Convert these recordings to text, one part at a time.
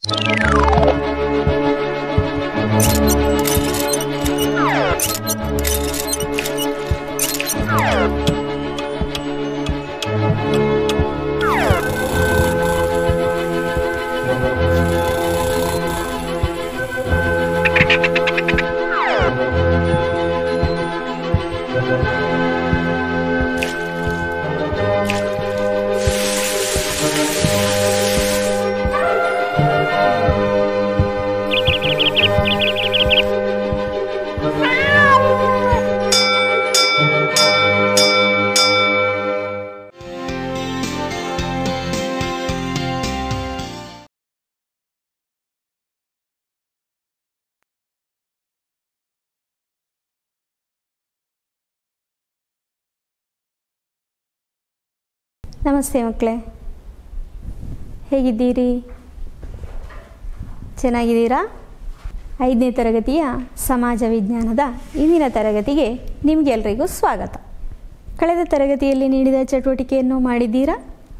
ನಮಸ್ತೆ ಮಕ್ಕಳೇ ಹೇಗಿದ್ದೀರಿ ಚೆನ್ನಾಗಿದ್ದೀರಾ ಐದನೇ ತರಗತಿಯ ಸಮಾಜ ವಿಜ್ಞಾನದ ಇಂದಿನ ತರಗತಿಗೆ ನಿಮಗೆಲ್ಲರಿಗೂ ಸ್ವಾಗತ ಕಳೆದ ತರಗತಿಯಲ್ಲಿ ನೀಡಿದ ಚಟುವಟಿಕೆಯನ್ನು ಮಾಡಿದ್ದೀರಾ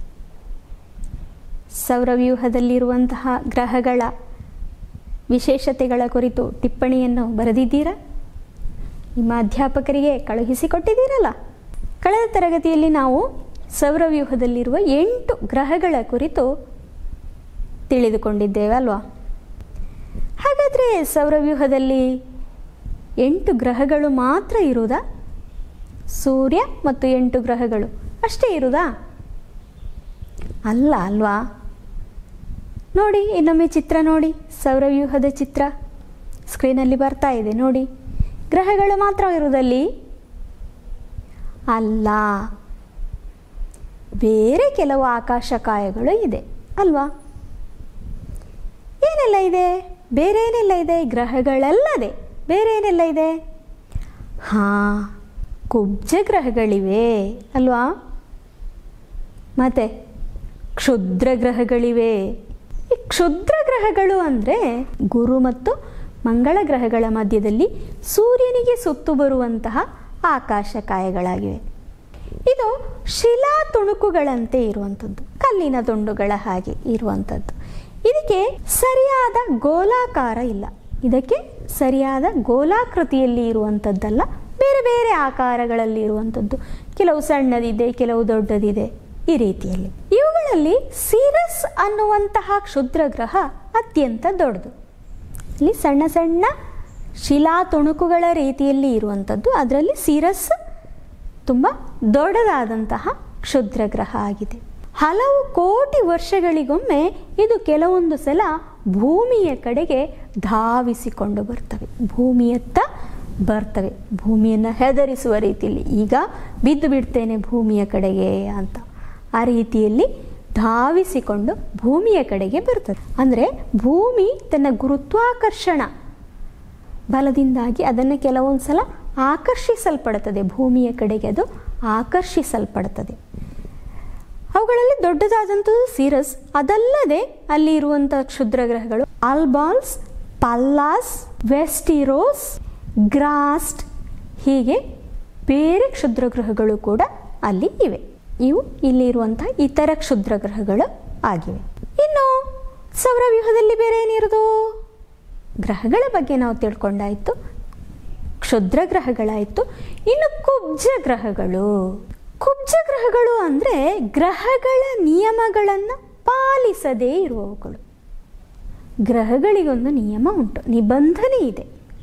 ಸೌರವ್ಯೂಹದಲ್ಲಿರುವಂತಹ ಗ್ರಹಗಳ ವಿಶೇಷತೆಗಳ ಕುರಿತು ಟಿಪ್ಪಣಿಯನ್ನು ಬರೆದಿದ್ದೀರಾ ನಿಮ್ಮ ಅಧ್ಯಾಪಕರಿಗೆ ಕಳುಹಿಸಿಕೊಟ್ಟಿದ್ದೀರಲ್ಲ ಕಳೆದ ತರಗತಿಯಲ್ಲಿ ನಾವು ಸೌರವ್ಯೂಹದಲ್ಲಿರುವ ಎಂಟು ಗ್ರಹಗಳ ಕುರಿತು ತಿಳಿದುಕೊಂಡಿದ್ದೇವೆ ಅಲ್ವಾ ಹಾಗಾದರೆ ಸೌರವ್ಯೂಹದಲ್ಲಿ ಎಂಟು ಗ್ರಹಗಳು ಮಾತ್ರ ಇರುವುದಾ ಸೂರ್ಯ ಮತ್ತು ಎಂಟು ಗ್ರಹಗಳು ಅಷ್ಟೇ ಇರುವುದಾ ಅಲ್ಲ ಅಲ್ವಾ ನೋಡಿ ಇನ್ನೊಮ್ಮೆ ಚಿತ್ರ ನೋಡಿ ಸೌರವ್ಯೂಹದ ಚಿತ್ರ ಸ್ಕ್ರೀನಲ್ಲಿ ಬರ್ತಾ ಇದೆ ನೋಡಿ ಗ್ರಹಗಳು ಮಾತ್ರ ಇರುವುದಲ್ಲಿ ಅಲ್ಲ ಬೇರೆ ಕೆಲವು ಆಕಾಶಕಾಯಗಳು ಇದೆ ಅಲ್ವಾ ಏನೆಲ್ಲ ಇದೆ ಬೇರೆ ಏನೆಲ್ಲ ಇದೆ ಗ್ರಹಗಳಲ್ಲದೆ ಬೇರೆ ಏನೆಲ್ಲ ಇದೆ ಹಾಂ ಕುಬ್ಜ ಗ್ರಹಗಳಿವೆ ಅಲ್ವಾ ಮತ್ತೆ ಕ್ಷುದ್ರ ಗ್ರಹಗಳಿವೆ ಈ ಕ್ಷುದ್ರ ಗ್ರಹಗಳು ಅಂದರೆ ಗುರು ಮತ್ತು ಮಂಗಳ ಗ್ರಹಗಳ ಮಧ್ಯದಲ್ಲಿ ಸೂರ್ಯನಿಗೆ ಸುತ್ತು ಬರುವಂತಹ ಆಕಾಶಕಾಯಗಳಾಗಿವೆ ಇದು ಶಿಲಾ ತುಣುಕುಗಳಂತೆ ಇರುವಂಥದ್ದು ಕಲ್ಲಿನ ತುಂಡುಗಳ ಹಾಗೆ ಇರುವಂಥದ್ದು ಇದಕ್ಕೆ ಸರಿಯಾದ ಗೋಲಾಕಾರ ಇಲ್ಲ ಇದಕ್ಕೆ ಸರಿಯಾದ ಗೋಲಾಕೃತಿಯಲ್ಲಿ ಇರುವಂಥದ್ದಲ್ಲ ಬೇರೆ ಬೇರೆ ಆಕಾರಗಳಲ್ಲಿ ಇರುವಂಥದ್ದು ಕೆಲವು ಸಣ್ಣದಿದೆ ಕೆಲವು ದೊಡ್ಡದಿದೆ ಈ ರೀತಿಯಲ್ಲಿ ಇವುಗಳಲ್ಲಿ ಸಿರಸ್ ಅನ್ನುವಂತಹ ಕ್ಷುದ್ರ ಗ್ರಹ ಅತ್ಯಂತ ದೊಡ್ಡದು ಇಲ್ಲಿ ಸಣ್ಣ ಸಣ್ಣ ಶಿಲಾ ತುಣುಕುಗಳ ರೀತಿಯಲ್ಲಿ ಇರುವಂಥದ್ದು ಅದರಲ್ಲಿ ಸಿರಸ್ ತುಂಬ ದೊಡ್ಡದಾದಂತಹ ಕ್ಷುದ್ರ ಗ್ರಹ ಆಗಿದೆ ಹಲವು ಕೋಟಿ ವರ್ಷಗಳಿಗೊಮ್ಮೆ ಇದು ಕೆಲವೊಂದು ಸಲ ಭೂಮಿಯ ಕಡೆಗೆ ಧಾವಿಸಿಕೊಂಡು ಬರ್ತವೆ ಭೂಮಿಯತ್ತ ಬರ್ತವೆ ಭೂಮಿಯನ್ನು ಹೆದರಿಸುವ ರೀತಿಯಲ್ಲಿ ಈಗ ಬಿದ್ದು ಬಿಡ್ತೇನೆ ಭೂಮಿಯ ಕಡೆಗೆ ಅಂತ ಆ ರೀತಿಯಲ್ಲಿ ಧಾವಿಸಿಕೊಂಡು ಭೂಮಿಯ ಕಡೆಗೆ ಬರ್ತದೆ ಅಂದರೆ ಭೂಮಿ ತನ್ನ ಗುರುತ್ವಾಕರ್ಷಣ ಬಲದಿಂದಾಗಿ ಅದನ್ನು ಕೆಲವೊಂದು ಸಲ ಆಕರ್ಷಿಸಲ್ಪಡುತ್ತದೆ ಭೂಮಿಯ ಕಡೆಗೆ ಅದು ಆಕರ್ಷಿಸಲ್ಪಡುತ್ತದೆ ಅವುಗಳಲ್ಲಿ ದೊಡ್ಡದಾದಂಥದ್ದು ಸಿರಸ್ ಅದಲ್ಲದೆ ಅಲ್ಲಿ ಇರುವಂಥ ಕ್ಷುದ್ರ ಗ್ರಹಗಳು ಆಲ್ಬಾಲ್ಸ್ ಪಲ್ಲಾಸ್ ವೆಸ್ಟಿರೋಸ್ ಗ್ರಾಸ್ಟ್ ಹೀಗೆ ಬೇರೆ ಕ್ಷುದ್ರ ಗ್ರಹಗಳು ಕೂಡ ಅಲ್ಲಿ ಇವೆ ಇವು ಇಲ್ಲಿ ಇರುವಂಥ ಇತರ ಕ್ಷುದ್ರ ಗ್ರಹಗಳು ಆಗಿವೆ ಇನ್ನು ಸೌರವ್ಯೂಹದಲ್ಲಿ ಬೇರೆ ಏನಿರೋದು ಗ್ರಹಗಳ ಬಗ್ಗೆ ನಾವು ತಿಳ್ಕೊಂಡಾಯಿತು ಕ್ಷುದ್ರ ಗ್ರಹಗಳಾಯಿತು ಇನ್ನು ಕುಬ್ಜ ಗ್ರಹಗಳು ಕುಬ್ಜ ಗ್ರಹಗಳು ಅಂದರೆ ಗ್ರಹಗಳ ನಿಯಮಗಳನ್ನು ಪಾಲಿಸದೇ ಇರುವವುಗಳು ಗ್ರಹಗಳಿಗೊಂದು ನಿಯಮ ಉಂಟು ನಿಬಂಧನೆ ಇದೆ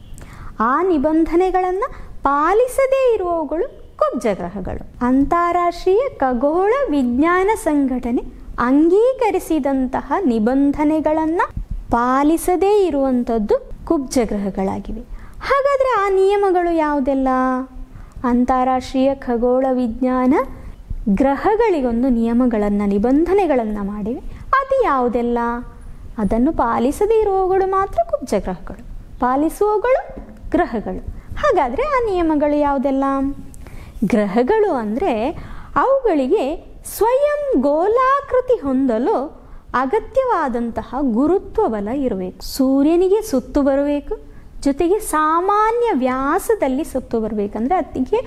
ಆ ನಿಬಂಧನೆಗಳನ್ನು ಪಾಲಿಸದೇ ಇರುವವುಗಳು ಕುಬ್ಜ ಗ್ರಹಗಳು ಅಂತಾರಾಷ್ಟ್ರೀಯ ಖಗೋಳ ವಿಜ್ಞಾನ ಸಂಘಟನೆ ಅಂಗೀಕರಿಸಿದಂತಹ ನಿಬಂಧನೆಗಳನ್ನು ಪಾಲಿಸದೇ ಇರುವಂಥದ್ದು ಕುಬ್ಜ ಗ್ರಹಗಳಾಗಿವೆ ಹಾಗಾದರೆ ಆ ನಿಯಮಗಳು ಯಾವುದೆಲ್ಲ ಅಂತಾರಾಷ್ಟ್ರೀಯ ಖಗೋಳ ವಿಜ್ಞಾನ ಗ್ರಹಗಳಿಗೊಂದು ನಿಯಮಗಳನ್ನು ನಿಬಂಧನೆಗಳನ್ನು ಮಾಡಿವೆ ಅದು ಯಾವುದೆಲ್ಲ ಅದನ್ನು ಪಾಲಿಸದೇ ಇರುವವುಗಳು ಮಾತ್ರ ಕುಬ್ಜ ಗ್ರಹಗಳು ಪಾಲಿಸುವವುಗಳು ಗ್ರಹಗಳು ಹಾಗಾದರೆ ಆ ನಿಯಮಗಳು ಯಾವುದೆಲ್ಲ ಗ್ರಹಗಳು ಅಂದರೆ ಅವುಗಳಿಗೆ ಸ್ವಯಂ ಗೋಲಾಕೃತಿ ಹೊಂದಲು ಅಗತ್ಯವಾದಂತಹ ಗುರುತ್ವ ಬಲ ಇರಬೇಕು ಸೂರ್ಯನಿಗೆ ಸುತ್ತು ಬರಬೇಕು ಜೊತೆಗೆ ಸಾಮಾನ್ಯ ವ್ಯಾಸದಲ್ಲಿ ಸುತ್ತು ಬರಬೇಕಂದ್ರೆ ಅದಕ್ಕೆ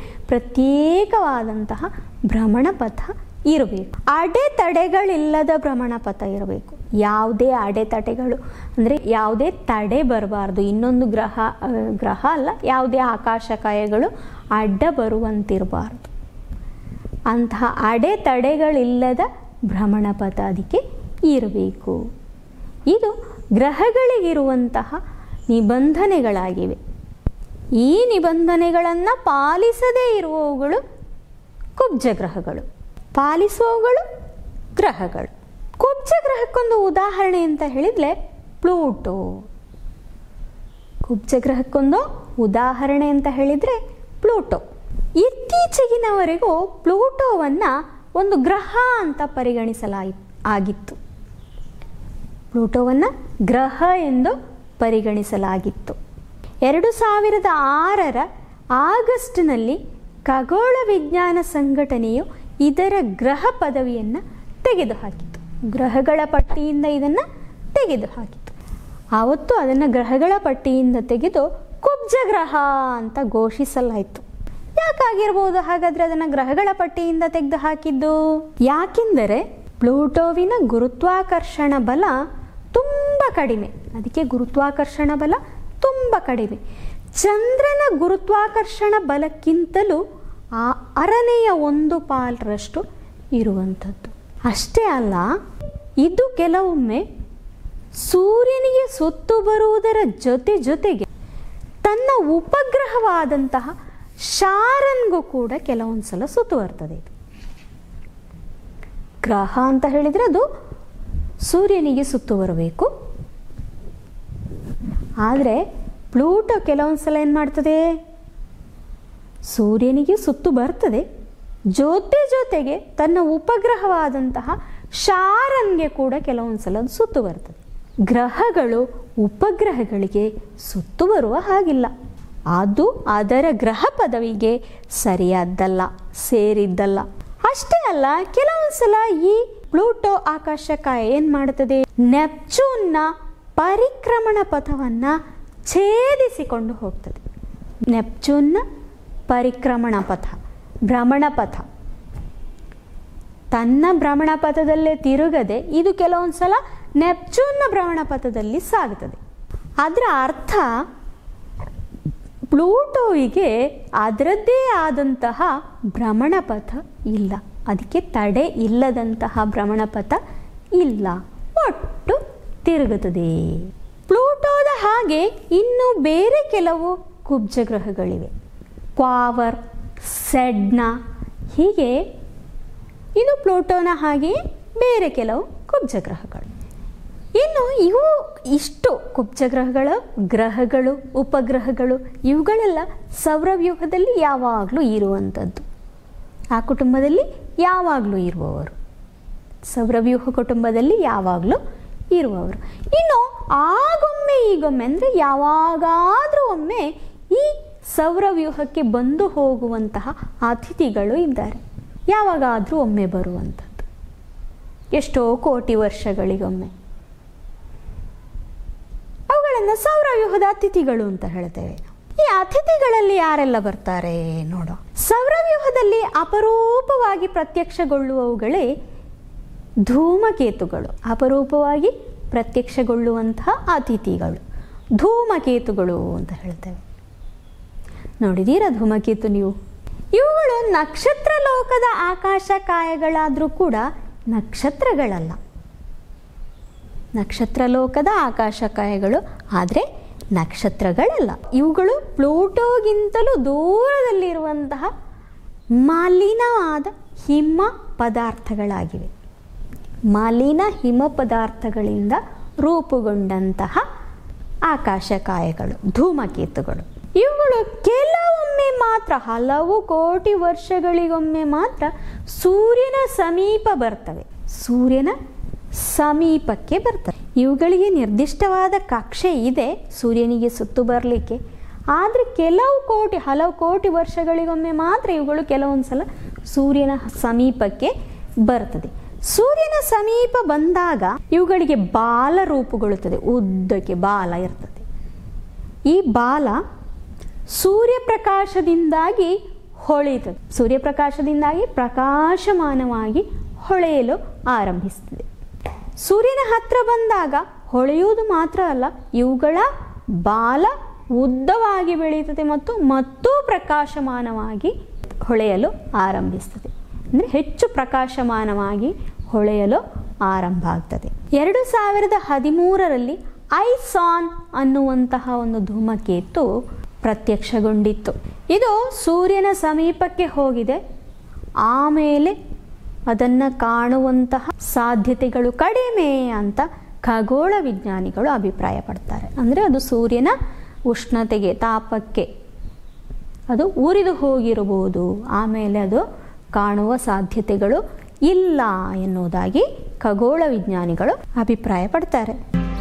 ಪ್ರತ್ಯೇಕವಾದಂತಹ ಭ್ರಮಣ ಪಥ ಇರಬೇಕು ಅಡೆತಡೆಗಳಿಲ್ಲದ ಭ್ರಮಣ ಪಥ ಇರಬೇಕು ಯಾವುದೇ ಅಡೆತಡೆಗಳು ಅಂದರೆ ಯಾವುದೇ ತಡೆ ಬರಬಾರ್ದು ಇನ್ನೊಂದು ಗ್ರಹ ಆ, ಗ್ರಹ ಅಲ್ಲ ಯಾವುದೇ ಆಕಾಶಕಾಯಗಳು ಅಡ್ಡ ಬರುವಂತಿರಬಾರ್ದು ಅಂತಹ ಅಡೆತಡೆಗಳಿಲ್ಲದ ಭ್ರಮಣ ಪಥ ಅದಕ್ಕೆ ಇರಬೇಕು ಇದು ಗ್ರಹಗಳಿಗಿರುವಂತಹ ನಿಬಂಧನೆಗಳಾಗಿವೆ ಈ ನಿಬಂಧನೆಗಳನ್ನು ಪಾಲಿಸದೇ ಇರುವವುಗಳು ಕುಬ್ಜ ಗ್ರಹಗಳು ಪಾಲಿಸುವವುಗಳು ಗ್ರಹಗಳು ಕುಬ್ಜ ಗ್ರಹಕ್ಕೊಂದು ಉದಾಹರಣೆ ಅಂತ ಹೇಳಿದರೆ ಪ್ಲೂಟೋ ಕುಬ್ಜ ಗ್ರಹಕ್ಕೊಂದು ಉದಾಹರಣೆ ಅಂತ ಹೇಳಿದರೆ ಪ್ಲೂಟೋ ಇತ್ತೀಚೆಗಿನವರೆಗೂ ಪ್ಲೂಟೋವನ್ನು ಒಂದು ಗ್ರಹ ಅಂತ ಪರಿಗಣಿಸಲಾಯಿ ಆಗಿತ್ತು ಪ್ಲೂಟೋವನ್ನು ಗ್ರಹ ಎಂದು ಪರಿಗಣಿಸಲಾಗಿತ್ತು ಎರಡು ಸಾವಿರದ ಆರರ ಆಗಸ್ಟ್ನಲ್ಲಿ ಖಗೋಳ ವಿಜ್ಞಾನ ಸಂಘಟನೆಯು ಇದರ ಗ್ರಹ ಪದವಿಯನ್ನು ತೆಗೆದುಹಾಕಿತು ಗ್ರಹಗಳ ಪಟ್ಟಿಯಿಂದ ಇದನ್ನು ತೆಗೆದುಹಾಕಿತು ಆವತ್ತು ಅದನ್ನು ಗ್ರಹಗಳ ಪಟ್ಟಿಯಿಂದ ತೆಗೆದು ಕುಬ್ಜ ಗ್ರಹ ಅಂತ ಘೋಷಿಸಲಾಯಿತು ಯಾಕಾಗಿರ್ಬೋದು ಹಾಗಾದರೆ ಅದನ್ನು ಗ್ರಹಗಳ ಪಟ್ಟಿಯಿಂದ ತೆಗೆದು ಹಾಕಿದ್ದು ಯಾಕೆಂದರೆ ಪ್ಲೂಟೋವಿನ ಗುರುತ್ವಾಕರ್ಷಣ ಬಲ ತುಂಬ ಕಡಿಮೆ ಅದಕ್ಕೆ ಗುರುತ್ವಾಕರ್ಷಣ ಬಲ ತುಂಬ ಕಡಿಮೆ ಚಂದ್ರನ ಗುರುತ್ವಾಕರ್ಷಣ ಬಲಕ್ಕಿಂತಲೂ ಆ ಅರನೆಯ ಒಂದು ಪಾಲರಷ್ಟು ಇರುವಂಥದ್ದು ಅಷ್ಟೇ ಅಲ್ಲ ಇದು ಕೆಲವೊಮ್ಮೆ ಸೂರ್ಯನಿಗೆ ಸುತ್ತು ಬರುವುದರ ಜೊತೆ ಜೊತೆಗೆ ತನ್ನ ಉಪಗ್ರಹವಾದಂತಹ ಶಾರನ್ಗೂ ಕೂಡ ಕೆಲವೊಂದು ಸಲ ಸುತ್ತು ಬರ್ತದೆ ಇದು ಗ್ರಹ ಅಂತ ಹೇಳಿದರೆ ಅದು ಸೂರ್ಯನಿಗೆ ಸುತ್ತು ಬರಬೇಕು ಆದರೆ ಪ್ಲೂಟೋ ಕೆಲವೊಂದು ಸಲ ಏನು ಮಾಡ್ತದೆ ಸೂರ್ಯನಿಗೆ ಸುತ್ತು ಬರ್ತದೆ ಜೊತೆ ಜೊತೆಗೆ ತನ್ನ ಉಪಗ್ರಹವಾದಂತಹ ಶಾರನ್ಗೆ ಕೂಡ ಕೆಲವೊಂದು ಸಲ ಅದು ಸುತ್ತು ಬರ್ತದೆ ಗ್ರಹಗಳು ಉಪಗ್ರಹಗಳಿಗೆ ಸುತ್ತು ಬರುವ ಹಾಗಿಲ್ಲ ಅದು ಅದರ ಗ್ರಹ ಪದವಿಗೆ ಸರಿಯಾದ್ದಲ್ಲ ಸೇರಿದ್ದಲ್ಲ ಅಷ್ಟೇ ಅಲ್ಲ ಕೆಲವೊಂದು ಸಲ ಈ ಪ್ಲೂಟೋ ಆಕಾಶಕಾಯ ಏನು ಮಾಡುತ್ತದೆ ನೆಪ್ಚೂನ್ನ ಪರಿಕ್ರಮಣ ಪಥವನ್ನು ಛೇದಿಸಿಕೊಂಡು ಹೋಗ್ತದೆ ನೆಪ್ಚೂನ್ನ ಪರಿಕ್ರಮಣ ಪಥ ಭ್ರಮಣ ಪಥ ತನ್ನ ಭ್ರಮಣ ಪಥದಲ್ಲೇ ತಿರುಗದೆ ಇದು ಕೆಲವೊಂದು ಸಲ ನೆಪ್ಚೂನ್ನ ಭ್ರಮಣ ಪಥದಲ್ಲಿ ಸಾಗುತ್ತದೆ ಅದರ ಅರ್ಥ ಪ್ಲೂಟೋವಿಗೆ ಅದರದ್ದೇ ಆದಂತಹ ಭ್ರಮಣ ಪಥ ಇಲ್ಲ ಅದಕ್ಕೆ ತಡೆ ಇಲ್ಲದಂತಹ ಭ್ರಮಣ ಪಥ ಇಲ್ಲ ಒಟ್ಟು ತಿರುಗುತ್ತದೆ ಪ್ಲೂಟೋದ ಹಾಗೆ ಇನ್ನು ಬೇರೆ ಕೆಲವು ಕುಬ್ಜ ಗ್ರಹಗಳಿವೆ ಕ್ವಾವರ್ ಸೆಡ್ನ ಹೀಗೆ ಇದು ಪ್ಲೂಟೋನ ಹಾಗೆಯೇ ಬೇರೆ ಕೆಲವು ಕುಬ್ಜ ಗ್ರಹಗಳು ಇನ್ನು ಇವು ಇಷ್ಟು ಕುಬ್ಜ ಗ್ರಹಗಳು ಗ್ರಹಗಳು ಉಪಗ್ರಹಗಳು ಇವುಗಳೆಲ್ಲ ಸೌರವ್ಯೂಹದಲ್ಲಿ ಯಾವಾಗಲೂ ಇರುವಂಥದ್ದು ಆ ಕುಟುಂಬದಲ್ಲಿ ಯಾವಾಗಲೂ ಇರುವವರು ಸೌರವ್ಯೂಹ ಕುಟುಂಬದಲ್ಲಿ ಯಾವಾಗಲೂ ಇರುವವರು ಇನ್ನು ಆಗೊಮ್ಮೆ ಈಗೊಮ್ಮೆ ಅಂದರೆ ಯಾವಾಗಾದರೂ ಒಮ್ಮೆ ಈ ಸೌರವ್ಯೂಹಕ್ಕೆ ಬಂದು ಹೋಗುವಂತಹ ಅತಿಥಿಗಳು ಇದ್ದಾರೆ ಯಾವಾಗಾದರೂ ಒಮ್ಮೆ ಬರುವಂಥದ್ದು ಎಷ್ಟೋ ಕೋಟಿ ವರ್ಷಗಳಿಗೊಮ್ಮೆ ಅವುಗಳನ್ನು ಸೌರವ್ಯೂಹದ ಅತಿಥಿಗಳು ಅಂತ ಹೇಳ್ತೇವೆ ಈ ಅತಿಥಿಗಳಲ್ಲಿ ಯಾರೆಲ್ಲ ಬರ್ತಾರೆ ನೋಡೋ ಸೌರವ್ಯೂಹದಲ್ಲಿ ಅಪರೂಪವಾಗಿ ಪ್ರತ್ಯಕ್ಷಗೊಳ್ಳುವವುಗಳೇ ಧೂಮಕೇತುಗಳು ಅಪರೂಪವಾಗಿ ಪ್ರತ್ಯಕ್ಷಗೊಳ್ಳುವಂತಹ ಅತಿಥಿಗಳು ಧೂಮಕೇತುಗಳು ಅಂತ ಹೇಳ್ತೇವೆ ನೋಡಿದೀರಾ ಧೂಮಕೇತು ನೀವು ಇವುಗಳು ನಕ್ಷತ್ರ ಲೋಕದ ಆಕಾಶ ಕಾಯಗಳಾದರೂ ಕೂಡ ನಕ್ಷತ್ರಗಳಲ್ಲ ನಕ್ಷತ್ರ ಲೋಕದ ಆಕಾಶಕಾಯಗಳು ಆದರೆ ನಕ್ಷತ್ರಗಳಲ್ಲ ಇವುಗಳು ಪ್ಲೂಟೋಗಿಂತಲೂ ದೂರದಲ್ಲಿರುವಂತಹ ಮಲಿನವಾದ ಹಿಮ ಪದಾರ್ಥಗಳಾಗಿವೆ ಮಲಿನ ಹಿಮ ಪದಾರ್ಥಗಳಿಂದ ರೂಪುಗೊಂಡಂತಹ ಆಕಾಶಕಾಯಗಳು ಧೂಮಕೇತುಗಳು ಇವುಗಳು ಕೆಲವೊಮ್ಮೆ ಮಾತ್ರ ಹಲವು ಕೋಟಿ ವರ್ಷಗಳಿಗೊಮ್ಮೆ ಮಾತ್ರ ಸೂರ್ಯನ ಸಮೀಪ ಬರ್ತವೆ ಸೂರ್ಯನ ಸಮೀಪಕ್ಕೆ ಬರ್ತವೆ ಇವುಗಳಿಗೆ ನಿರ್ದಿಷ್ಟವಾದ ಕಕ್ಷೆ ಇದೆ ಸೂರ್ಯನಿಗೆ ಸುತ್ತು ಬರಲಿಕ್ಕೆ ಆದರೆ ಕೆಲವು ಕೋಟಿ ಹಲವು ಕೋಟಿ ವರ್ಷಗಳಿಗೊಮ್ಮೆ ಮಾತ್ರ ಇವುಗಳು ಕೆಲವೊಂದು ಸಲ ಸೂರ್ಯನ ಸಮೀಪಕ್ಕೆ ಬರ್ತದೆ ಸೂರ್ಯನ ಸಮೀಪ ಬಂದಾಗ ಇವುಗಳಿಗೆ ಬಾಲ ರೂಪುಗೊಳ್ಳುತ್ತದೆ ಉದ್ದಕ್ಕೆ ಬಾಲ ಇರ್ತದೆ ಈ ಬಾಲ ಸೂರ್ಯಪ್ರಕಾಶದಿಂದಾಗಿ ಹೊಳೆಯುತ್ತದೆ ಸೂರ್ಯಪ್ರಕಾಶದಿಂದಾಗಿ ಪ್ರಕಾಶಮಾನವಾಗಿ ಹೊಳೆಯಲು ಆರಂಭಿಸ್ತದೆ ಸೂರ್ಯನ ಹತ್ರ ಬಂದಾಗ ಹೊಳೆಯುವುದು ಮಾತ್ರ ಅಲ್ಲ ಇವುಗಳ ಬಾಲ ಉದ್ದವಾಗಿ ಬೆಳೆಯುತ್ತದೆ ಮತ್ತು ಮತ್ತೂ ಪ್ರಕಾಶಮಾನವಾಗಿ ಹೊಳೆಯಲು ಆರಂಭಿಸ್ತದೆ ಅಂದರೆ ಹೆಚ್ಚು ಪ್ರಕಾಶಮಾನವಾಗಿ ಹೊಳೆಯಲು ಆರಂಭ ಆಗ್ತದೆ ಎರಡು ಸಾವಿರದ ಹದಿಮೂರರಲ್ಲಿ ಐಸಾನ್ ಅನ್ನುವಂತಹ ಒಂದು ಧೂಮಕೇತು ಪ್ರತ್ಯಕ್ಷಗೊಂಡಿತ್ತು ಇದು ಸೂರ್ಯನ ಸಮೀಪಕ್ಕೆ ಹೋಗಿದೆ ಆಮೇಲೆ ಅದನ್ನು ಕಾಣುವಂತಹ ಸಾಧ್ಯತೆಗಳು ಕಡಿಮೆ ಅಂತ ಖಗೋಳ ವಿಜ್ಞಾನಿಗಳು ಅಭಿಪ್ರಾಯ ಪಡ್ತಾರೆ ಅಂದರೆ ಅದು ಸೂರ್ಯನ ಉಷ್ಣತೆಗೆ ತಾಪಕ್ಕೆ ಅದು ಉರಿದು ಹೋಗಿರಬಹುದು ಆಮೇಲೆ ಅದು ಕಾಣುವ ಸಾಧ್ಯತೆಗಳು ಇಲ್ಲ ಎನ್ನುವುದಾಗಿ ಖಗೋಳ ವಿಜ್ಞಾನಿಗಳು ಅಭಿಪ್ರಾಯ ಪಡ್ತಾರೆ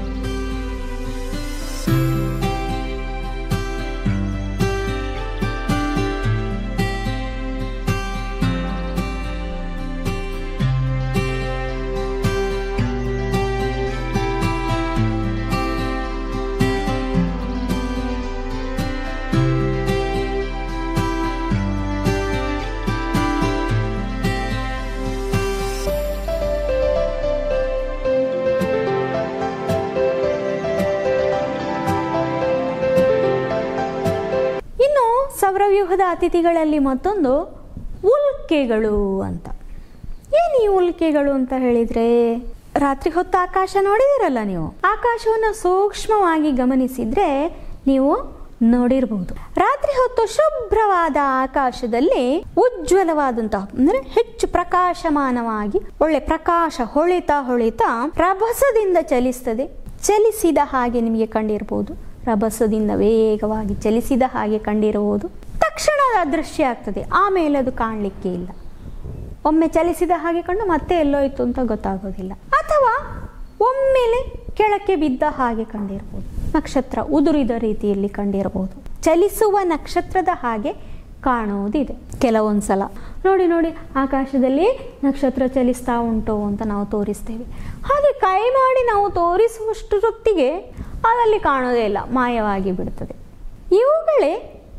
ಇನ್ನು ಸೌರವ್ಯೂಹದ ಅತಿಥಿಗಳಲ್ಲಿ ಮತ್ತೊಂದು ಉಲ್ಕೆಗಳು ಅಂತ ಏನು ಈ ಉಲ್ಕೆಗಳು ಅಂತ ಹೇಳಿದ್ರೆ ರಾತ್ರಿ ಹೊತ್ತು ಆಕಾಶ ನೋಡಿದಿರಲ್ಲ ನೀವು ಆಕಾಶವನ್ನು ಸೂಕ್ಷ್ಮವಾಗಿ ಗಮನಿಸಿದ್ರೆ ನೀವು ನೋಡಿರಬಹುದು ರಾತ್ರಿ ಹೊತ್ತು ಶುಭ್ರವಾದ ಆಕಾಶದಲ್ಲಿ ಉಜ್ವಲವಾದಂತಹ ಅಂದ್ರೆ ಹೆಚ್ಚು ಪ್ರಕಾಶಮಾನವಾಗಿ ಒಳ್ಳೆ ಪ್ರಕಾಶ ಹೊಳಿತಾ ಹೊಳಿತಾ ರಭಸದಿಂದ ಚಲಿಸ್ತದೆ ಚಲಿಸಿದ ಹಾಗೆ ನಿಮಗೆ ಕಂಡಿರಬಹುದು ರಭಸದಿಂದ ವೇಗವಾಗಿ ಚಲಿಸಿದ ಹಾಗೆ ಕಂಡಿರುವುದು ತಕ್ಷಣ ಅದು ಅದೃಶ್ಯ ಆಗ್ತದೆ ಆಮೇಲೆ ಅದು ಕಾಣಲಿಕ್ಕೆ ಇಲ್ಲ ಒಮ್ಮೆ ಚಲಿಸಿದ ಹಾಗೆ ಕಂಡು ಮತ್ತೆ ಎಲ್ಲೋಯ್ತು ಅಂತ ಗೊತ್ತಾಗೋದಿಲ್ಲ ಅಥವಾ ಒಮ್ಮೆಲೆ ಕೆಳಕ್ಕೆ ಬಿದ್ದ ಹಾಗೆ ಕಂಡಿರ್ಬೋದು ನಕ್ಷತ್ರ ಉದುರಿದ ರೀತಿಯಲ್ಲಿ ಕಂಡಿರಬಹುದು ಚಲಿಸುವ ನಕ್ಷತ್ರದ ಹಾಗೆ ಕಾಣುವುದಿದೆ ಕೆಲವೊಂದ್ಸಲ ನೋಡಿ ನೋಡಿ ಆಕಾಶದಲ್ಲಿ ನಕ್ಷತ್ರ ಚಲಿಸ್ತಾ ಉಂಟು ಅಂತ ನಾವು ತೋರಿಸ್ತೇವೆ ಹಾಗೆ ಕೈ ಮಾಡಿ ನಾವು ತೋರಿಸುವಷ್ಟು ಹೊತ್ತಿಗೆ ಅದಲ್ಲಿ ಕಾಣೋದೇ ಇಲ್ಲ ಮಾಯವಾಗಿ ಬಿಡ್ತದೆ ಇವುಗಳೇ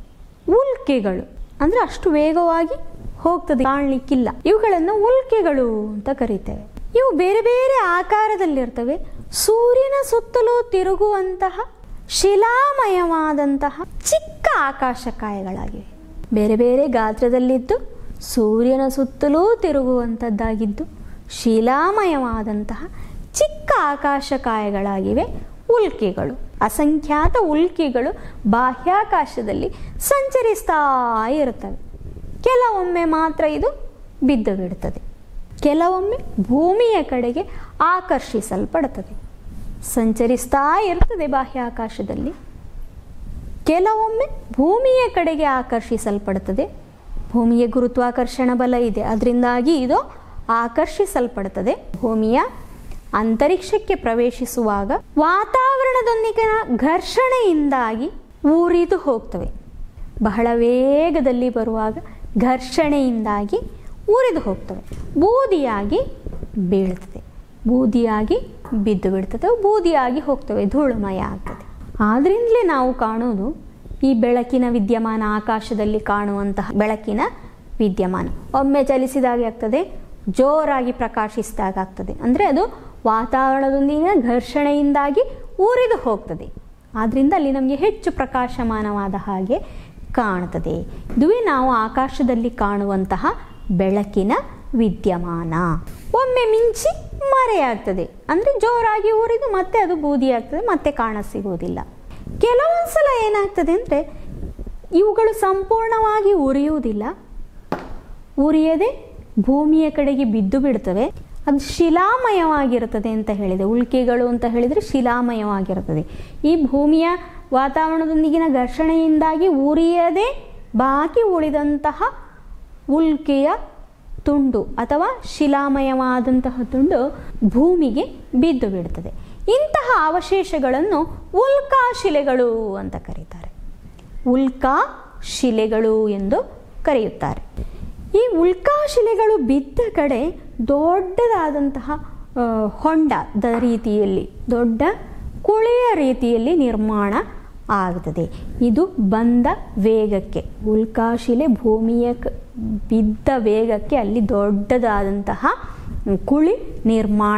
ಉಲ್ಕೆಗಳು ಅಂದರೆ ಅಷ್ಟು ವೇಗವಾಗಿ ಹೋಗ್ತದೆ ಕಾಣಲಿಕ್ಕಿಲ್ಲ ಇವುಗಳನ್ನು ಉಲ್ಕೆಗಳು ಅಂತ ಕರೀತೇವೆ ಇವು ಬೇರೆ ಬೇರೆ ಆಕಾರದಲ್ಲಿರ್ತವೆ ಸೂರ್ಯನ ಸುತ್ತಲೂ ತಿರುಗುವಂತಹ ಶಿಲಾಮಯವಾದಂತಹ ಚಿಕ್ಕ ಆಕಾಶಕಾಯಗಳಾಗಿವೆ ಬೇರೆ ಬೇರೆ ಗಾತ್ರದಲ್ಲಿದ್ದು ಸೂರ್ಯನ ಸುತ್ತಲೂ ತಿರುಗುವಂಥದ್ದಾಗಿದ್ದು ಶಿಲಾಮಯವಾದಂತಹ ಚಿಕ್ಕ ಆಕಾಶಕಾಯಗಳಾಗಿವೆ ಉಲ್ಕೆಗಳು ಅಸಂಖ್ಯಾತ ಉಲ್ಕೆಗಳು ಬಾಹ್ಯಾಕಾಶದಲ್ಲಿ ಸಂಚರಿಸ್ತಾ ಇರುತ್ತವೆ ಕೆಲವೊಮ್ಮೆ ಮಾತ್ರ ಇದು ಬಿದ್ದು ಬಿಡುತ್ತದೆ ಕೆಲವೊಮ್ಮೆ ಭೂಮಿಯ ಕಡೆಗೆ ಆಕರ್ಷಿಸಲ್ಪಡುತ್ತದೆ ಸಂಚರಿಸ್ತಾ ಇರ್ತದೆ ಬಾಹ್ಯಾಕಾಶದಲ್ಲಿ ಕೆಲವೊಮ್ಮೆ ಭೂಮಿಯ ಕಡೆಗೆ ಆಕರ್ಷಿಸಲ್ಪಡುತ್ತದೆ ಭೂಮಿಯ ಗುರುತ್ವಾಕರ್ಷಣ ಬಲ ಇದೆ ಅದರಿಂದಾಗಿ ಇದು ಆಕರ್ಷಿಸಲ್ಪಡುತ್ತದೆ ಭೂಮಿಯ ಅಂತರಿಕ್ಷಕ್ಕೆ ಪ್ರವೇಶಿಸುವಾಗ ವಾತಾವರಣದೊಂದಿಗಿನ ಘರ್ಷಣೆಯಿಂದಾಗಿ ಉರಿದು ಹೋಗ್ತವೆ ಬಹಳ ವೇಗದಲ್ಲಿ ಬರುವಾಗ ಘರ್ಷಣೆಯಿಂದಾಗಿ ಉರಿದು ಹೋಗ್ತವೆ ಬೂದಿಯಾಗಿ ಬೀಳ್ತದೆ ಬೂದಿಯಾಗಿ ಬಿದ್ದು ಬಿಡ್ತದೆ ಬೂದಿಯಾಗಿ ಹೋಗ್ತವೆ ಧೂಳುಮಯ ಆಗ್ತದೆ ಆದ್ರಿಂದಲೇ ನಾವು ಕಾಣೋದು ಈ ಬೆಳಕಿನ ವಿದ್ಯಮಾನ ಆಕಾಶದಲ್ಲಿ ಕಾಣುವಂತಹ ಬೆಳಕಿನ ವಿದ್ಯಮಾನ ಒಮ್ಮೆ ಚಲಿಸಿದಾಗೆ ಆಗ್ತದೆ ಜೋರಾಗಿ ಪ್ರಕಾಶಿಸಿದಾಗ ಆಗ್ತದೆ ಅಂದರೆ ಅದು ವಾತಾವರಣದೊಂದಿಗಿನ ಘರ್ಷಣೆಯಿಂದಾಗಿ ಉರಿದು ಹೋಗ್ತದೆ ಆದ್ದರಿಂದ ಅಲ್ಲಿ ನಮಗೆ ಹೆಚ್ಚು ಪ್ರಕಾಶಮಾನವಾದ ಹಾಗೆ ಕಾಣ್ತದೆ ಇದುವೇ ನಾವು ಆಕಾಶದಲ್ಲಿ ಕಾಣುವಂತಹ ಬೆಳಕಿನ ವಿದ್ಯಮಾನ ಒಮ್ಮೆ ಮಿಂಚಿ ಮರೆಯಾಗ್ತದೆ ಅಂದರೆ ಜೋರಾಗಿ ಉರಿದು ಮತ್ತೆ ಅದು ಬೂದಿ ಆಗ್ತದೆ ಮತ್ತೆ ಕಾಣ ಸಿಗುವುದಿಲ್ಲ ಕೆಲವೊಂದು ಸಲ ಏನಾಗ್ತದೆ ಅಂದರೆ ಇವುಗಳು ಸಂಪೂರ್ಣವಾಗಿ ಉರಿಯುವುದಿಲ್ಲ ಉರಿಯದೆ ಭೂಮಿಯ ಕಡೆಗೆ ಬಿದ್ದು ಬಿಡ್ತವೆ ಅದು ಶಿಲಾಮಯವಾಗಿರುತ್ತದೆ ಅಂತ ಹೇಳಿದೆ ಉಲ್ಕೆಗಳು ಅಂತ ಹೇಳಿದರೆ ಶಿಲಾಮಯವಾಗಿರುತ್ತದೆ ಈ ಭೂಮಿಯ ವಾತಾವರಣದೊಂದಿಗಿನ ಘರ್ಷಣೆಯಿಂದಾಗಿ ಉರಿಯದೆ ಬಾಕಿ ಉಳಿದಂತಹ ಉಲ್ಕೆಯ ತುಂಡು ಅಥವಾ ಶಿಲಾಮಯವಾದಂತಹ ತುಂಡು ಭೂಮಿಗೆ ಬಿದ್ದು ಬಿಡುತ್ತದೆ ಇಂತಹ ಅವಶೇಷಗಳನ್ನು ಉಲ್ಕಾಶಿಲೆಗಳು ಅಂತ ಕರೀತಾರೆ ಉಲ್ಕಾ ಶಿಲೆಗಳು ಎಂದು ಕರೆಯುತ್ತಾರೆ ಈ ಶಿಲೆಗಳು ಬಿದ್ದ ಕಡೆ ದೊಡ್ಡದಾದಂತಹ ಆ, ಹೊಂಡದ ರೀತಿಯಲ್ಲಿ ದೊಡ್ಡ ಕುಳಿಯ ರೀತಿಯಲ್ಲಿ ನಿರ್ಮಾಣ ಆಗ್ತದೆ ಇದು ಬಂದ ವೇಗಕ್ಕೆ ಉಲ್ಕಾಶಿಲೆ ಭೂಮಿಯ ಕ- ಬಿದ್ದ ವೇಗಕ್ಕೆ ಅಲ್ಲಿ ದೊಡ್ಡದಾದಂತಹ ಕುಳಿ ನಿರ್ಮಾಣ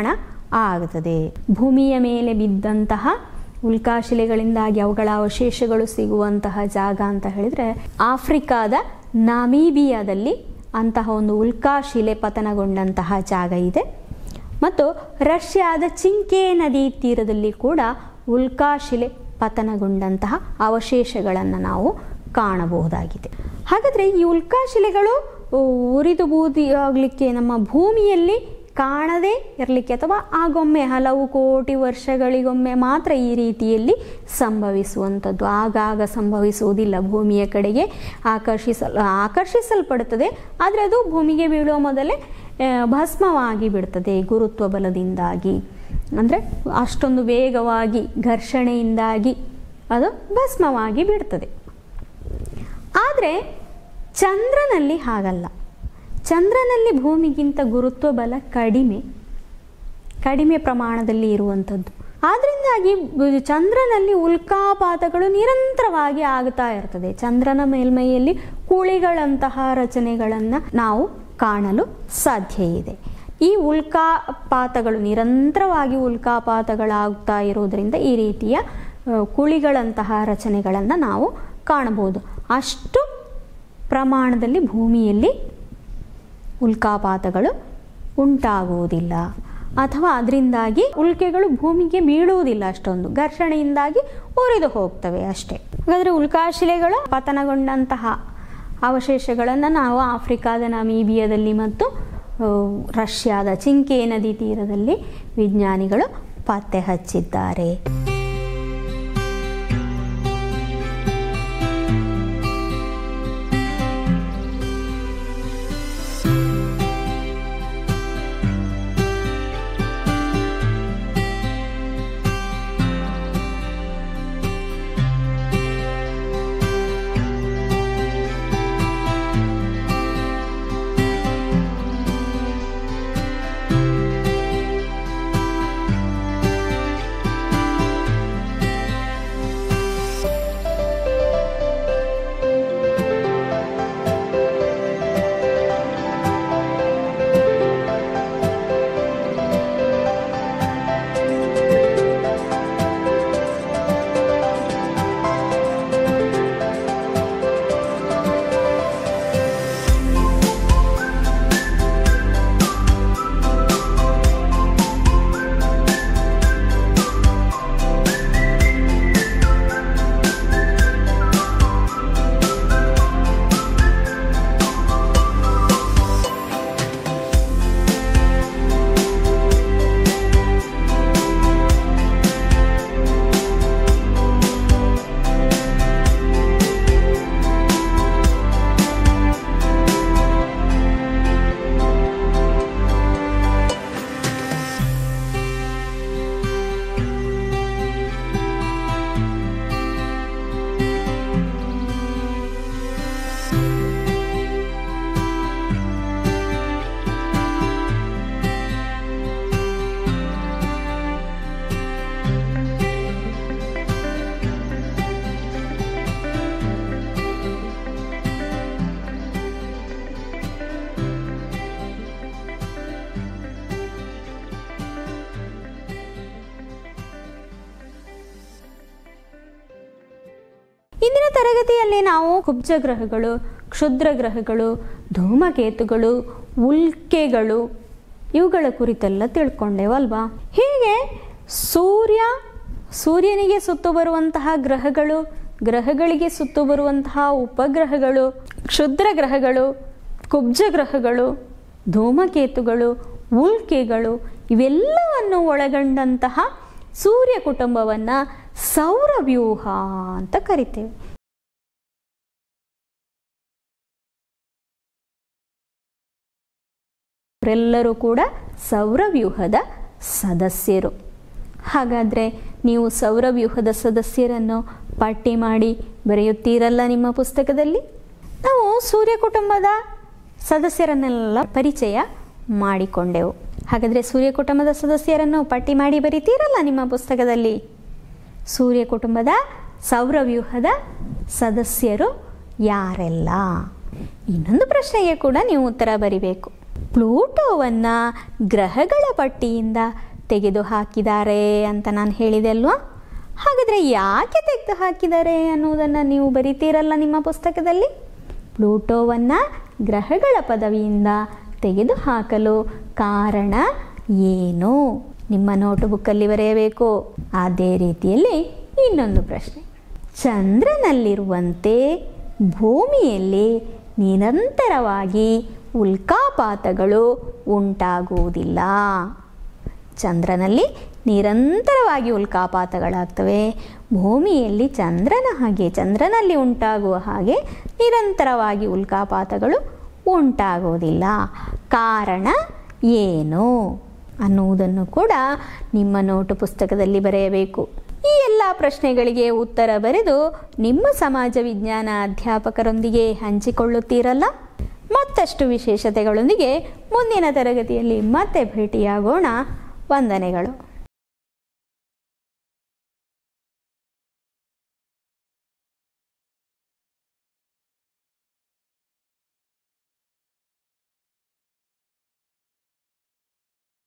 ಆಗ್ತದೆ ಭೂಮಿಯ ಮೇಲೆ ಬಿದ್ದಂತಹ ಉಲ್ಕಾಶಿಲೆಗಳಿಂದಾಗಿ ಅವುಗಳ ಅವಶೇಷಗಳು ಸಿಗುವಂತಹ ಜಾಗ ಅಂತ ಹೇಳಿದರೆ ಆಫ್ರಿಕಾದ ನಾಮೀಬಿಯಾದಲ್ಲಿ ಅಂತಹ ಒಂದು ಉಲ್ಕಾಶಿಲೆ ಪತನಗೊಂಡಂತಹ ಜಾಗ ಇದೆ ಮತ್ತು ರಷ್ಯಾದ ಚಿಂಕೆ ನದಿ ತೀರದಲ್ಲಿ ಕೂಡ ಉಲ್ಕಾಶಿಲೆ ಪತನಗೊಂಡಂತಹ ಅವಶೇಷಗಳನ್ನು ನಾವು ಕಾಣಬಹುದಾಗಿದೆ ಹಾಗಾದರೆ ಈ ಉಲ್ಕಾಶಿಲೆಗಳು ಉರಿದು ಬೂದಿ ಆಗಲಿಕ್ಕೆ ನಮ್ಮ ಭೂಮಿಯಲ್ಲಿ ಕಾಣದೇ ಇರಲಿಕ್ಕೆ ಅಥವಾ ಆಗೊಮ್ಮೆ ಹಲವು ಕೋಟಿ ವರ್ಷಗಳಿಗೊಮ್ಮೆ ಮಾತ್ರ ಈ ರೀತಿಯಲ್ಲಿ ಸಂಭವಿಸುವಂಥದ್ದು ಆಗಾಗ ಸಂಭವಿಸುವುದಿಲ್ಲ ಭೂಮಿಯ ಕಡೆಗೆ ಆಕರ್ಷಿಸಲ್ ಆಕರ್ಷಿಸಲ್ಪಡುತ್ತದೆ ಆದರೆ ಅದು ಭೂಮಿಗೆ ಬೀಳುವ ಮೊದಲೇ ಆ, ಭಸ್ಮವಾಗಿ ಬಿಡ್ತದೆ ಗುರುತ್ವ ಬಲದಿಂದಾಗಿ ಅಂದರೆ ಅಷ್ಟೊಂದು ವೇಗವಾಗಿ ಘರ್ಷಣೆಯಿಂದಾಗಿ ಅದು ಭಸ್ಮವಾಗಿ ಬಿಡ್ತದೆ ಆದರೆ ಚಂದ್ರನಲ್ಲಿ ಹಾಗಲ್ಲ ಚಂದ್ರನಲ್ಲಿ ಭೂಮಿಗಿಂತ ಗುರುತ್ವ ಬಲ ಕಡಿಮೆ ಕಡಿಮೆ ಪ್ರಮಾಣದಲ್ಲಿ ಇರುವಂಥದ್ದು ಆದ್ದರಿಂದಾಗಿ ಬ- ಚಂದ್ರನಲ್ಲಿ ಉಲ್ಕಾಪಾತಗಳು ನಿರಂತರವಾಗಿ ಆಗ್ತಾ ಇರ್ತದೆ ಚಂದ್ರನ ಮೇಲ್ಮೈಯಲ್ಲಿ ಕುಳಿಗಳಂತಹ ರಚನೆಗಳನ್ನು ನಾವು ಕಾಣಲು ಸಾಧ್ಯ ಇದೆ ಈ ಉಲ್ಕಾಪಾತಗಳು ನಿರಂತರವಾಗಿ ಉಲ್ಕಾಪಾತಗಳಾಗ್ತಾ ಇರೋದರಿಂದ ಈ ರೀತಿಯ ಆ, ಕುಳಿಗಳಂತಹ ರಚನೆಗಳನ್ನು ನಾವು ಕಾಣಬಹುದು ಅಷ್ಟು ಪ್ರಮಾಣದಲ್ಲಿ ಭೂಮಿಯಲ್ಲಿ ಉಲ್ಕಾಪಾತಗಳು ಉಂಟಾಗುವುದಿಲ್ಲ ಅಥವಾ ಅದರಿಂದಾಗಿ ಉಲ್ಕೆಗಳು ಭೂಮಿಗೆ ಬೀಳುವುದಿಲ್ಲ ಅಷ್ಟೊಂದು ಘರ್ಷಣೆಯಿಂದಾಗಿ ಉರಿದು ಹೋಗ್ತವೆ ಅಷ್ಟೇ ಹಾಗಾದರೆ ಉಲ್ಕಾಶಿಲೆಗಳು ಪತನಗೊಂಡಂತಹ ಅವಶೇಷಗಳನ್ನು ನಾವು ಆಫ್ರಿಕಾದ ನಮೀಬಿಯಾದಲ್ಲಿ ಮತ್ತು ಆ, ರಷ್ಯಾದ ಚಿಂಕೆ ನದಿ ತೀರದಲ್ಲಿ ವಿಜ್ಞಾನಿಗಳು ಪತ್ತೆ ಹಚ್ಚಿದ್ದಾರೆ ಇಂದಿನ ತರಗತಿಯಲ್ಲಿ ನಾವು ಕುಬ್ಜ ಗ್ರಹಗಳು ಕ್ಷುದ್ರ ಗ್ರಹಗಳು ಧೂಮಕೇತುಗಳು ಉಲ್ಕೆಗಳು ಇವುಗಳ ಕುರಿತೆಲ್ಲ ತಿಳ್ಕೊಂಡೇವಲ್ವಾ ಹೀಗೆ ಸೂರ್ಯ ಸೂರ್ಯನಿಗೆ ಸುತ್ತು ಬರುವಂತಹ ಗ್ರಹಗಳು ಗ್ರಹಗಳಿಗೆ ಸುತ್ತು ಬರುವಂತಹ ಉಪಗ್ರಹಗಳು ಕ್ಷುದ್ರ ಗ್ರಹಗಳು ಕುಬ್ಜ ಗ್ರಹಗಳು ಧೂಮಕೇತುಗಳು ಉಲ್ಕೆಗಳು ಇವೆಲ್ಲವನ್ನು ಒಳಗೊಂಡಂತಹ ಸೂರ್ಯ ಕುಟುಂಬವನ್ನು ಸೌರವ್ಯೂಹ ಅಂತ ಕರಿತೇವೆ ಅವರೆಲ್ಲರೂ ಕೂಡ ಸೌರವ್ಯೂಹದ ಸದಸ್ಯರು ಹಾಗಾದರೆ ನೀವು ಸೌರವ್ಯೂಹದ ಸದಸ್ಯರನ್ನು ಪಟ್ಟಿ ಮಾಡಿ ಬರೆಯುತ್ತೀರಲ್ಲ ನಿಮ್ಮ ಪುಸ್ತಕದಲ್ಲಿ ನಾವು ಸೂರ್ಯ ಕುಟುಂಬದ ಸದಸ್ಯರನ್ನೆಲ್ಲ ಪರಿಚಯ ಮಾಡಿಕೊಂಡೆವು ಹಾಗಾದರೆ ಸೂರ್ಯ ಕುಟುಂಬದ ಸದಸ್ಯರನ್ನು ಪಟ್ಟಿ ಮಾಡಿ ಬರಿತೀರಲ್ಲ ನಿಮ್ಮ ಪುಸ್ತಕದಲ್ಲಿ ಸೂರ್ಯ ಕುಟುಂಬದ ಸೌರವ್ಯೂಹದ ಸದಸ್ಯರು ಯಾರೆಲ್ಲ ಇನ್ನೊಂದು ಪ್ರಶ್ನೆಗೆ ಕೂಡ ನೀವು ಉತ್ತರ ಬರಿಬೇಕು ಪ್ಲೂಟೋವನ್ನು ಗ್ರಹಗಳ ಪಟ್ಟಿಯಿಂದ ತೆಗೆದು ಹಾಕಿದ್ದಾರೆ ಅಂತ ನಾನು ಹೇಳಿದೆ ಅಲ್ವಾ ಹಾಗಾದರೆ ಯಾಕೆ ತೆಗೆದು ಹಾಕಿದ್ದಾರೆ ಅನ್ನೋದನ್ನು ನೀವು ಬರಿತೀರಲ್ಲ ನಿಮ್ಮ ಪುಸ್ತಕದಲ್ಲಿ ಪ್ಲೂಟೋವನ್ನು ಗ್ರಹಗಳ ಪದವಿಯಿಂದ ತೆಗೆದುಹಾಕಲು ಕಾರಣ ಏನು ನಿಮ್ಮ ನೋಟ್ಬುಕ್ಕಲ್ಲಿ ಬರೆಯಬೇಕು ಅದೇ ರೀತಿಯಲ್ಲಿ ಇನ್ನೊಂದು ಪ್ರಶ್ನೆ ಚಂದ್ರನಲ್ಲಿರುವಂತೆ ಭೂಮಿಯಲ್ಲಿ ನಿರಂತರವಾಗಿ ಉಲ್ಕಾಪಾತಗಳು ಉಂಟಾಗುವುದಿಲ್ಲ ಚಂದ್ರನಲ್ಲಿ ನಿರಂತರವಾಗಿ ಉಲ್ಕಾಪಾತಗಳಾಗ್ತವೆ ಭೂಮಿಯಲ್ಲಿ ಚಂದ್ರನ ಹಾಗೆ ಚಂದ್ರನಲ್ಲಿ ಉಂಟಾಗುವ ಹಾಗೆ ನಿರಂತರವಾಗಿ ಉಲ್ಕಾಪಾತಗಳು ಉಂಟಾಗುವುದಿಲ್ಲ ಕಾರಣ ಏನು ಅನ್ನುವುದನ್ನು ಕೂಡ ನಿಮ್ಮ ನೋಟು ಪುಸ್ತಕದಲ್ಲಿ ಬರೆಯಬೇಕು ಈ ಎಲ್ಲ ಪ್ರಶ್ನೆಗಳಿಗೆ ಉತ್ತರ ಬರೆದು ನಿಮ್ಮ ಸಮಾಜ ವಿಜ್ಞಾನ ಅಧ್ಯಾಪಕರೊಂದಿಗೆ ಹಂಚಿಕೊಳ್ಳುತ್ತೀರಲ್ಲ ಮತ್ತಷ್ಟು ವಿಶೇಷತೆಗಳೊಂದಿಗೆ ಮುಂದಿನ ತರಗತಿಯಲ್ಲಿ ಮತ್ತೆ ಭೇಟಿಯಾಗೋಣ ವಂದನೆಗಳು